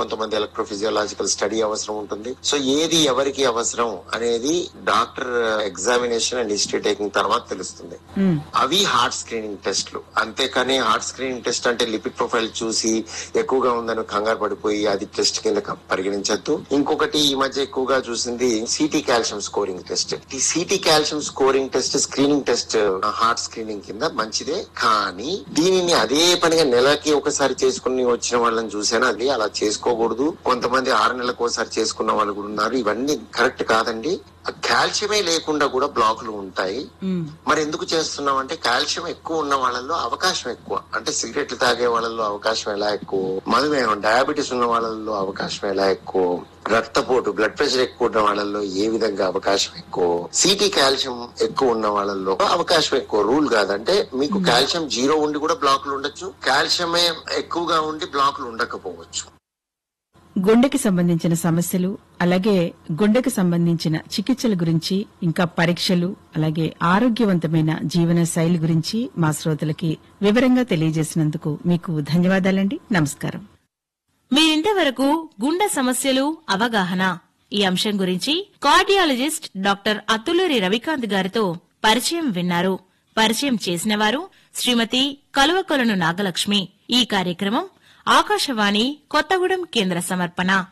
కొంతమంది electrophysiological study అవసరం ఉంటుంది సో ఏది ఎవరికి అవసరం అనేది doctor examination and history taking తర్వాత తెలుస్తుంది మ్మ్. అవి హార్ట్ స్క్రీనింగ్ టెస్ట్లు అంతేకాని హార్ట్ స్క్రీనింగ్ టెస్ట్ అంటే లిపిడ్ ప్రొఫైల్ చూసి ఎక్కువగా ఉందని కంగారు పడిపోయి అది టెస్ట్ కింద క- పరిగణించద్దు ఇంకొకటి ఈ మధ్య ఎక్కువగా చూసింది సిటీ కాల్షియం స్కోరింగ్ టెస్ట్ ఈ CT calcium scoring test screening test heart screening కింద మంచిదే కానీ దీనిని అదే పనిగా నెలకి ఒకసారి చేసుకుని వచ్చిన వాళ్ళని చూసాను అది అలా చేసుకోకూడదు కొంతమంది ఆరు నెలలకు ఒకసారి చేసుకున్న వాళ్ళు కూడా ఉన్నారు ఇవన్నీ కరెక్ట్ కాదండి కాల్షియమే లేకుండా కూడా బ్లాకులు ఉంటాయి మ్మ్. మరి ఎందుకు చేస్తున్నాం అంటే కాల్షియం ఎక్కువ ఉన్న వాళ్ళల్లో అవకాశం ఎక్కువ అంటే సిగరెట్లు తాగే వాళ్ళల్లో అవకాశం ఎలా ఎక్కువ మధుమేహం డయాబెటీస్ ఉన్న వాళ్ళల్లో అవకాశం ఎలా ఎక్కువ రక్తపోటు బ్లడ్ ప్రెషర్ ఎక్కువ ఉన్న వాళ్ళల్లో ఏ విధంగా అవకాశం ఎక్కువ సిటీ కాల్షియం ఎక్కువ ఉన్న వాళ్ళల్లో అవకాశం ఎక్కువ రూల్ కాదంటే మీకు కాల్షియం జీరో ఉండి కూడా బ్లాకులు ఉండొచ్చు కాల్షియమే ఎక్కువగా ఉండి బ్లాకులు ఉండకపోవచ్చు గుండెకి సంబంధించిన సమస్యలు అలాగే గుండెకి సంబంధించిన చికిత్సల గురించి ఇంకా పరీక్షలు అలాగే ఆరోగ్యవంతమైన జీవన శైలి గురించి మా శ్రోతలకి వివరంగా తెలియజేసినందుకు మీకు ధన్యవాదాలండి నమస్కారం మీరింతవరకు గుండె సమస్యలు అవగాహన ఈ అంశం గురించి కార్డియాలజిస్ట్ డాక్టర్ అత్తులూరి రవికాంత్ గారితో పరిచయం విన్నారు పరిచయం చేసిన వారు శ్రీమతి కలువకొలను నాగలక్ష్మి ఈ కార్యక్రమం ఆకాశవాణి కొత్తగూడెం కేంద్ర సమర్పణ